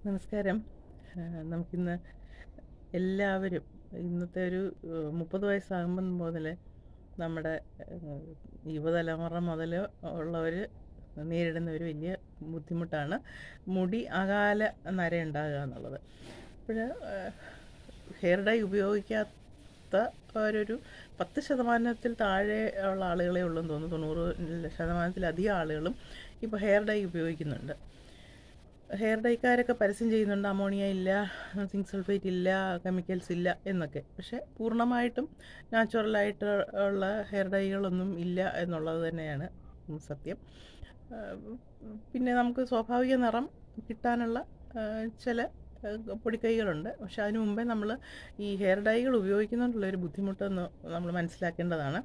നമസ്കാരം ആ, നമുക്കിന്ന് എല്ലാവരും ഇന്നത്തെ ഒരു ഏഹ്, മുപ്പത് വയസ്സാകുമ്പം മുതൽ നമ്മുടെ ഏഹ്, യുവതലമുറ മുതൽ ഉള്ളവർ നേരിടുന്ന ഒരു വലിയ ബുദ്ധിമുട്ടാണ് മുടി അകാല നര ഉണ്ടാകുക എന്നുള്ളത് അപ്പോൾ ഹെയർ ഡൈ ഉപയോഗിക്കാത്ത ഒരു പത്ത് ശതമാനത്തിൽ താഴെ ഉള്ള ആളുകളെ ഉള്ളൂ എന്ന് തോന്നുന്നു തൊണ്ണൂറ് ശതമാനത്തിലധികം ആളുകളും ഇപ്പോൾ ഹെയർ ഡൈ ഉപയോഗിക്കുന്നുണ്ട് ഹെയർ ഡൈക്കാരൊക്കെ പരസ്യം ചെയ്യുന്നുണ്ട് അമോണിയ ഇല്ല സിങ്ക് സൾഫേറ്റ് ഇല്ല കെമിക്കൽസ് ഇല്ല എന്നൊക്കെ പക്ഷേ പൂർണ്ണമായിട്ടും നാച്ചുറലായിട്ട് ഉള്ള ഹെയർ ഡൈകളൊന്നും ഇല്ല എന്നുള്ളത് തന്നെയാണ് സത്യം ആ, പിന്നെ നമുക്ക് സ്വാഭാവിക നിറം കിട്ടാനുള്ള ആ, ചില ആ, പൊടിക്കൈകളുണ്ട് പക്ഷെ അതിനു മുമ്പേ നമ്മൾ ഈ ഹെയർ ഡൈകൾ ഉപയോഗിക്കുന്നതിനുള്ള ഒരു ബുദ്ധിമുട്ടൊന്ന് നമ്മൾ മനസ്സിലാക്കേണ്ടതാണ്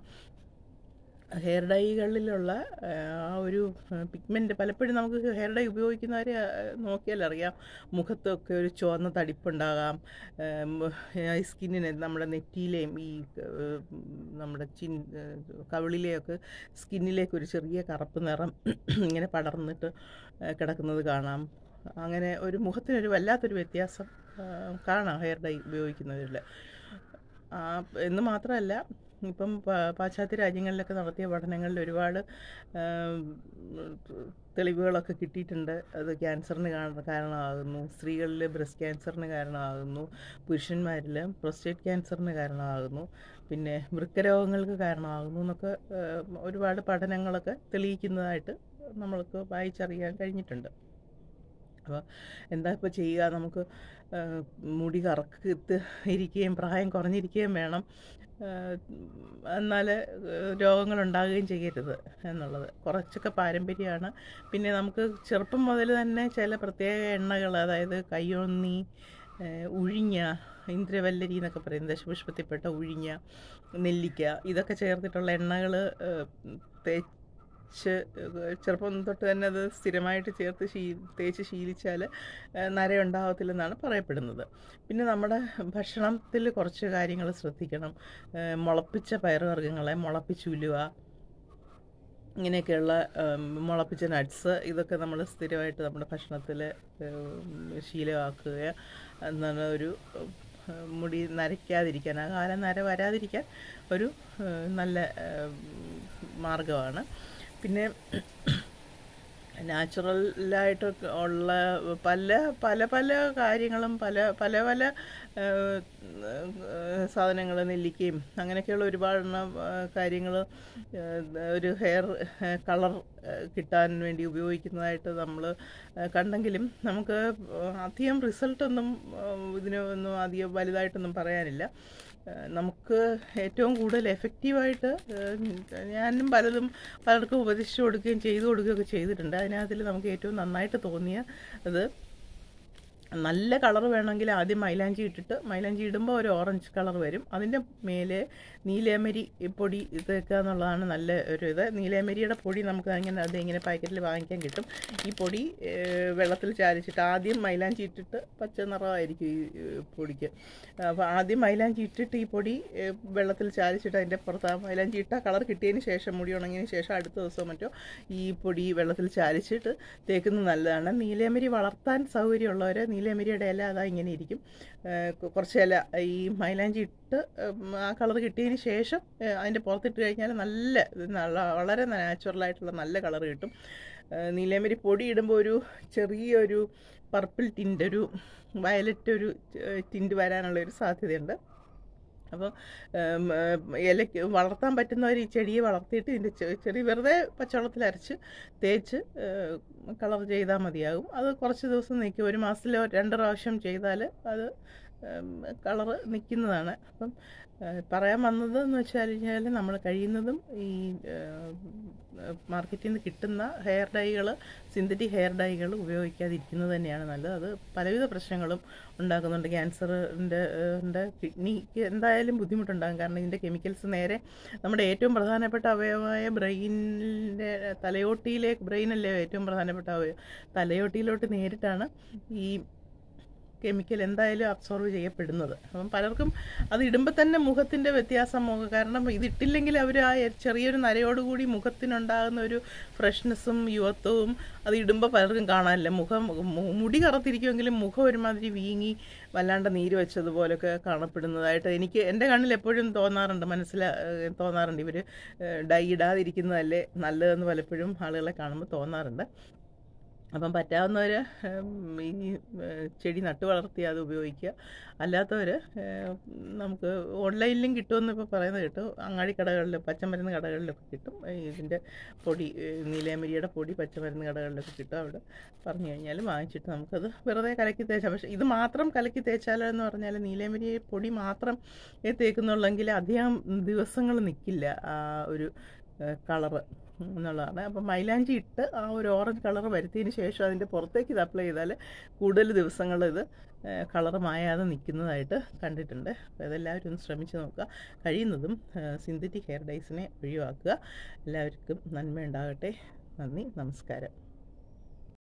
ഹെയർ ഡൈകളിലുള്ള ആ, ആ ഒരു പിഗ്മെൻറ്റ് പലപ്പോഴും നമുക്ക് ഹെയർ ഡൈ ഉപയോഗിക്കുന്നവരെ ആ, നോക്കിയാൽ അറിയാം മുഖത്തൊക്കെ ഒരു ചുവന്ന തടിപ്പുണ്ടാകാം ഈ സ്കിന്നിന് നമ്മുടെ നെറ്റിയിലെയും ഈ ഏഹ്, നമ്മുടെ ചിൻ ഏഹ്, കവിളിലെയൊക്കെ സ്കിന്നിലേക്ക് ഒരു ചെറിയ കറുപ്പ് നിറം ഇങ്ങനെ പടർന്നിട്ട് ഏഹ്, കിടക്കുന്നത് കാണാം അങ്ങനെ ഒരു മുഖത്തിനൊരു വല്ലാത്തൊരു വ്യത്യാസം ആ, കാണാം ഹെയർ ഡൈ ഉപയോഗിക്കുന്നവരിൽ ആ, എന്ന് മാത്രമല്ല ഇപ്പം പാ- പാശ്ചാത്യ രാജ്യങ്ങളിലൊക്കെ നടത്തിയ പഠനങ്ങളിൽ ഒരുപാട് ആം, തെളിവുകളൊക്കെ കിട്ടിയിട്ടുണ്ട് അത് ക്യാൻസറിന് കാരണ- കാരണമാകുന്നു സ്ത്രീകളിൽ ബ്രസ്റ്റ് ക്യാൻസറിന് കാരണമാകുന്നു പുരുഷന്മാരിൽ പ്രൊസ്റ്റേറ്റ് ക്യാൻസറിന് കാരണമാകുന്നു പിന്നെ വൃക്കരോഗങ്ങൾക്ക് കാരണമാകുന്നു എന്നൊക്കെ ആ, ഒരുപാട് പഠനങ്ങളൊക്കെ തെളിയിക്കുന്നതായിട്ട് നമ്മൾക്ക് വായിച്ചറിയാൻ കഴിഞ്ഞിട്ടുണ്ട് അപ്പോൾ എന്താ ഇപ്പോൾ ചെയ്യുക നമുക്ക് ആ, മുടി കറക്കത്ത് ഇരിക്കുകയും പ്രായം കുറഞ്ഞിരിക്കുകയും വേണം എന്നാൽ രോഗങ്ങൾ ഉണ്ടാകുകയും ചെയ്യരുത് എന്നുള്ളത് കുറച്ചൊക്കെ പാരമ്പര്യമാണ് പിന്നെ നമുക്ക് ചെറുപ്പം മുതൽ തന്നെ ചില പ്രത്യേക എണ്ണകൾ അതായത് കയ്യൊന്നി ഏഹ്, ഉഴിഞ്ഞ ഇന്ദ്രവല്ലരി എന്നൊക്കെ പറയും ദശപുഷ്പത്തിൽപ്പെട്ട ഉഴിഞ്ഞ നെല്ലിക്ക ഇതൊക്കെ ചേർത്തിട്ടുള്ള എണ്ണകൾ തേച്ച് ചെറുപ്പം തൊട്ട് തന്നെ അത് സ്ഥിരമായിട്ട് ചേർത്ത് ശീ തേച്ച് ശീലിച്ചാൽ നര ഉണ്ടാകത്തില്ലെന്നാണ് പറയപ്പെടുന്നത് പിന്നെ നമ്മുടെ ഭക്ഷണത്തിൽ കുറച്ച് കാര്യങ്ങൾ ശ്രദ്ധിക്കണം ഏഹ് മുളപ്പിച്ച പയറുവർഗ്ഗങ്ങളെ മുളപ്പിച്ചുലുവ ഇങ്ങനെയൊക്കെയുള്ള ഉം, മുളപ്പിച്ച നട്ട്സ് ഇതൊക്കെ നമ്മൾ സ്ഥിരമായിട്ട് നമ്മുടെ ഭക്ഷണത്തിൽ ശീലമാക്കുക എന്നാണ് ഒരു ഉം, മുടി നരയ്ക്കാതിരിക്കാൻ ആ കാലം നര വരാതിരിക്കാൻ ഒരു ഏഹ്, നല്ല ഏഹ്, മാർഗമാണ് പിന്നെ നാച്ചുറലായിട്ട് ഉള്ള പല പല പല കാര്യങ്ങളും പല പല പല സാധനങ്ങൾ നെല്ലിക്കയും അങ്ങനെയൊക്കെയുള്ള ഒരുപാട് കാര്യങ്ങൾ ഒരു ഹെയർ കളർ കിട്ടാൻ വേണ്ടി ഉപയോഗിക്കുന്നതായിട്ട് നമ്മൾ കണ്ടെങ്കിലും നമുക്ക് അധികം റിസൾട്ടൊന്നും ഇതിനൊന്നും അധികം വലുതായിട്ടൊന്നും പറയാനില്ല ഏഹ് നമുക്ക് ഏറ്റവും കൂടുതൽ എഫക്റ്റീവായിട്ട് ഞാനും പലതും പലർക്കും ഉപദേശിച്ചു കൊടുക്കുകയും ചെയ്തു കൊടുക്കുകയൊക്കെ ചെയ്തിട്ടുണ്ട് അതിനകത്തിൽ നമുക്ക് ഏറ്റവും നന്നായിട്ട് തോന്നിയ അത് നല്ല കളർ വേണമെങ്കിൽ ആദ്യം മൈലാഞ്ചി ഇട്ടിട്ട് മൈലാഞ്ചി ഇടുമ്പോൾ ഒരു ഓറഞ്ച് കളർ വരും അതിൻ്റെ മേലെ നീലേമരി പൊടി തേക്കുക എന്നുള്ളതാണ് നല്ല ഒരു ഇത് നീലേമരിയുടെ പൊടി നമുക്ക് അങ്ങനെ അത് ഇങ്ങനെ പാക്കറ്റിൽ വാങ്ങിക്കാൻ കിട്ടും ഈ പൊടി ഏഹ്, വെള്ളത്തിൽ ചാലിച്ചിട്ട് ആദ്യം മൈലാഞ്ചി ഇട്ടിട്ട് പച്ച നിറമായിരിക്കും ഈ ഏഹ്, പൊടിക്ക് അപ്പോൾ ആദ്യം മൈലാഞ്ചി ഇട്ടിട്ട് ഈ പൊടി ഏഹ്, വെള്ളത്തിൽ ചാലിച്ചിട്ട് അതിൻ്റെ പുറത്ത് ആ മൈലാഞ്ചി ഇട്ട കളർ കിട്ടിയതിന് ശേഷം മുടി ഉണങ്ങിയതിന് ശേഷം അടുത്ത ദിവസമോ മറ്റോ ഈ പൊടി വെള്ളത്തിൽ ചാലിച്ചിട്ട് തേക്കുന്നത് നല്ലതാണ് നീലയമരി വളർത്താൻ സൗകര്യമുള്ളവർ നീലയമരിയുടെ ഇല അതാ ഇങ്ങനെ ഇരിക്കും ഏഹ് കു- കുറച്ച് ഇല ഈ മൈലാഞ്ചി ഇട്ട് ഉം, ആ കളർ കിട്ടിയതിന് ശേഷം ഏഹ്, അതിൻ്റെ പുറത്തിട്ട് കഴിഞ്ഞാൽ നല്ല ഇത് നല്ല വളരെ നാച്ചുറലായിട്ടുള്ള നല്ല കളർ കിട്ടും ഏഹ്, നീലയമരി പൊടി ഇടുമ്പോൾ ഒരു ചെറിയൊരു പർപ്പിൾ ടിൻ്റ് ഒരു വയലറ്റ് ഒരു ടിൻ്റ് വരാനുള്ള ഒരു സാധ്യതയുണ്ട് അപ്പോൾ ഇലയ്ക്ക് വളർത്താൻ പറ്റുന്നവർ ഈ ചെടിയെ വളർത്തിയിട്ട് ഇതിൻ്റെ ചെ- ചെടി വെറുതെ പച്ചവെള്ളത്തിൽ അരച്ച് തേച്ച് കളർ ചെയ്താൽ മതിയാകും അത് കുറച്ച് ദിവസം നിൽക്കും ഒരു മാസത്തിലോ രണ്ട് പ്രാവശ്യം ചെയ്താൽ അത് കളറ് നിൽക്കുന്നതാണ് അപ്പം ഏഹ് പറയാൻ വന്നത് എന്ന് വെച്ചാൽ കഴിഞ്ഞാൽ നമ്മൾ കഴിയുന്നതും ഈ മാർക്കറ്റിൽ നിന്ന് കിട്ടുന്ന ഹെയർ ഡൈകൾ സിന്തറ്റിക് ഹെയർ ഡൈകൾ ഉപയോഗിക്കാതിരിക്കുന്നത് തന്നെയാണ് നല്ലത് അത് പലവിധ പ്രശ്നങ്ങളും ഉണ്ടാക്കുന്നുണ്ട് ക്യാൻസറിൻ്റെ കിഡ്നിക്ക് എന്തായാലും ബുദ്ധിമുട്ടുണ്ടാകും കാരണം ഇതിൻ്റെ കെമിക്കൽസ് നേരെ നമ്മുടെ ഏറ്റവും പ്രധാനപ്പെട്ട അവയവമായ ബ്രെയിനിൻ്റെ തലയോട്ടിയിലേക്ക് ബ്രെയിനല്ലേ ഏറ്റവും പ്രധാനപ്പെട്ട അവയവം തലയോട്ടിയിലോട്ട് നേരിട്ടാണ് ഈ കെമിക്കൽ എന്തായാലും അബ്സോർവ് ചെയ്യപ്പെടുന്നത് അപ്പം പലർക്കും അത് ഇടുമ്പോൾ തന്നെ മുഖത്തിൻ്റെ വ്യത്യാസം മുഖം കാരണം ഇതിട്ടില്ലെങ്കിൽ അവർ ആ ചെറിയൊരു നരയോടുകൂടി മുഖത്തിനുണ്ടാകുന്ന ഒരു ഫ്രഷ്നെസ്സും യുവത്വവും അത് ഇടുമ്പോൾ പലർക്കും കാണാനില്ല മുഖം മു- മുടി കറുത്തിരിക്കുമെങ്കിലും മുഖം ഒരുമാതിരി വീങ്ങി വല്ലാണ്ട് നീര് വെച്ചതുപോലൊക്കെ കാണപ്പെടുന്നതായിട്ട് എനിക്ക് എൻ്റെ കണ്ണിൽ എപ്പോഴും തോന്നാറുണ്ട് മനസ്സിലാ ഏഹ് തോന്നാറുണ്ട് ഇവർ ഡൈ ഇടാതിരിക്കുന്നതല്ലേ നല്ലതെന്ന് പലപ്പോഴും ആളുകളെ കാണുമ്പോൾ തോന്നാറുണ്ട് അപ്പം പറ്റാവുന്നവർ ഈ ഏഹ് ചെടി നട്ടു വളർത്തി അത് ഉപയോഗിക്കുക അല്ലാത്തവർ നമുക്ക് ഓൺലൈനിലും കിട്ടുമെന്ന് ഇപ്പോൾ പറയുന്നത് കേട്ടു അങ്ങാടി കടകളിൽ പച്ചമരുന്ന് കടകളിലൊക്കെ കിട്ടും ഈ ഇതിൻ്റെ പൊടി ഏഹ് നീലയമരിയുടെ പൊടി പച്ചമരുന്ന് കടകളിലൊക്കെ കിട്ടും അവിടെ പറഞ്ഞു കഴിഞ്ഞാൽ വാങ്ങിച്ചിട്ട് നമുക്കത് വെറുതെ കലക്കി തേച്ചാൽ പക്ഷേ ഇത് മാത്രം കലക്കി തേച്ചാലോ എന്ന് പറഞ്ഞാൽ നീലയമരി പൊടി മാത്രം ഏ തേക്കുന്നുള്ളെങ്കിൽ അധികം ദിവസങ്ങൾ നിൽക്കില്ല ആ ഒരു കളറ് എന്നുള്ളതാണ് അപ്പം മൈലാഞ്ചി ഇട്ട് ആ ഒരു ഓറഞ്ച് കളർ വരുത്തിയതിന് ശേഷം അതിൻ്റെ പുറത്തേക്ക് ഇത് അപ്ലൈ ചെയ്താൽ കൂടുതൽ ദിവസങ്ങൾ ഇത് കളറ് മായാതെ നിൽക്കുന്നതായിട്ട് കണ്ടിട്ടുണ്ട് അപ്പോൾ ഇതെല്ലാവരും ഒന്ന് ശ്രമിച്ച് നോക്കുക കഴിയുന്നതും സിന്തറ്റിക് ഹെയർ ഡൈസിനെ ഒഴിവാക്കുക എല്ലാവർക്കും നന്മയുണ്ടാകട്ടെ നന്ദി നമസ്കാരം